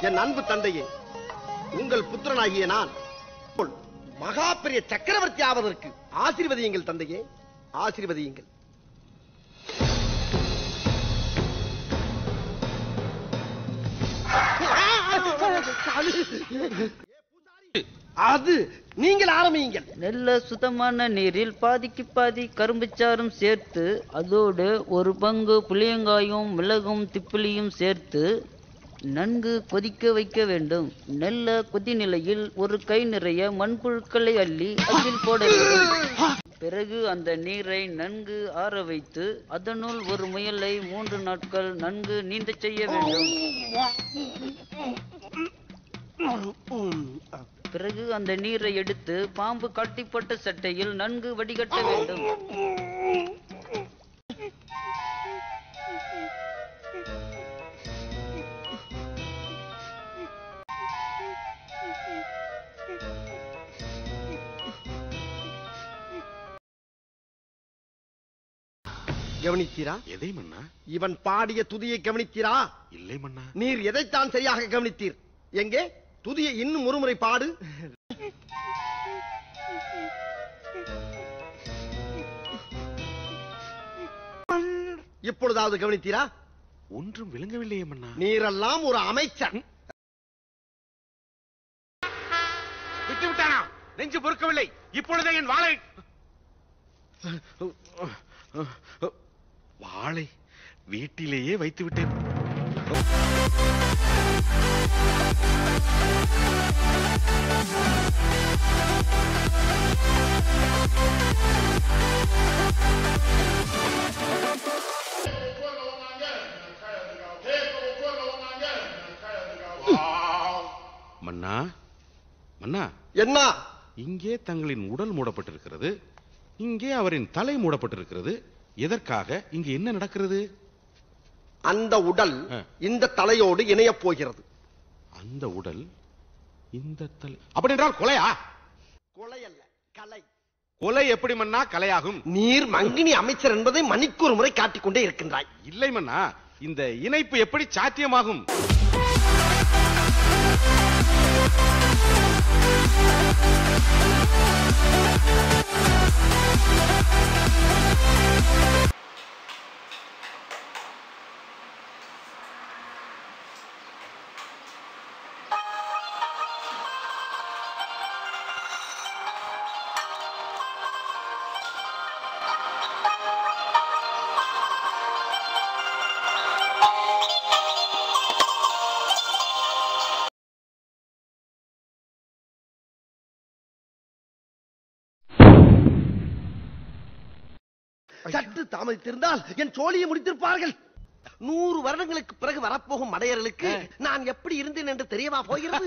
என் அன்பு தந்தையே உங்கள் புத்திரனாகிய நான் மகா பெரிய சக்கரவர்த்தி ஆவதற்கு ஆசீர்வதியுங்கள் தந்தையே ஆசீர்வதியுங்கள் அது நீங்கள் ஆரம்பியுங்கள் நல்ல சுத்தமான நீரில் பாதிக்கு பாதி கரும்புச்சாறும் சேர்த்து அதோடு ஒரு பங்கு புளியங்காயும் மிளகும் திப்பிலியும் சேர்த்து நன்கு கொதிக்க வைக்க வேண்டும் நல்ல கொதி நிலையில் ஒரு கை நிறைய மண்புழுக்களை அள்ளி அதில் போட வேண்டும் பிறகு அந்த நீரை நன்கு ஆற வைத்து அதனுள் ஒரு முயலை மூன்று நாட்கள் நன்கு நீந்தச் செய்ய வேண்டும் பிறகு அந்த நீரை எடுத்து பாம்பு கட்டிப்பட்ட சட்டையில் நன்கு வடிகட்ட வேண்டும் கவனித்தீரா எதை மன்னா இவன் பாடிய துதியை கவனித்தீரா இல்லை மன்னா நீர் எதைத்தான் சரியாக கவனித்தீர் எங்கே துதியை இன்னும் ஒருமுறை பாடு இப்பொழுதாவது கவனித்தீரா ஒன்றும் விளங்கவில்லையே மன்னா நீரெல்லாம் ஒரு அமைச்சர் விட்டு விட்டானா நெஞ்சு பொறுக்கவில்லை இப்பொழுதே என் வாளை வாளை வீட்டிலேயே வைத்து விட்டேன் மன்னா மன்னா என்ன இங்கே தங்களின் உடல் மூடப்பட்டிருக்கிறது இங்கே அவரின் தலை மூடப்பட்டிருக்கிறது எதற்காக இங்கு என்ன நடக்கிறது அந்த உடல் ஆ. இந்த தலையோடு இணையப் போகிறது அந்த உடல் இந்த தலை அப்படி என்றால் கொலையா கொலை அல்ல கலை கொலை எப்படி மன்னா கலையாகும் நீர் மங்கினி அமைச்சர் என்பதை மணிக்கு ஒரு முறை காட்டிக்கொண்டே இருக்கின்றாய் இல்லை மன்னா இந்த இணைப்பு எப்படி சாத்தியமாகும் சற்று தாமதித்திருந்தால் என் சோழியை முடித்திருப்பார்கள் நூறு வருடங்களுக்கு பிறகு வரப்போகும் மடையர்களுக்கு நான் எப்படி இருந்தேன் என்று தெரியவா போகிறது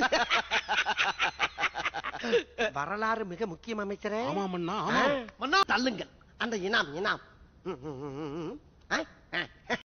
வரலாறு மிக முக்கியம் அமைச்சரே ஆமா மன்னா ஆ, ஆமா மன்னா, தள்ளுங்கள் அந்த இனாம் இனாம் ம், ம், ம், ம், ம். ஆ, ஆ.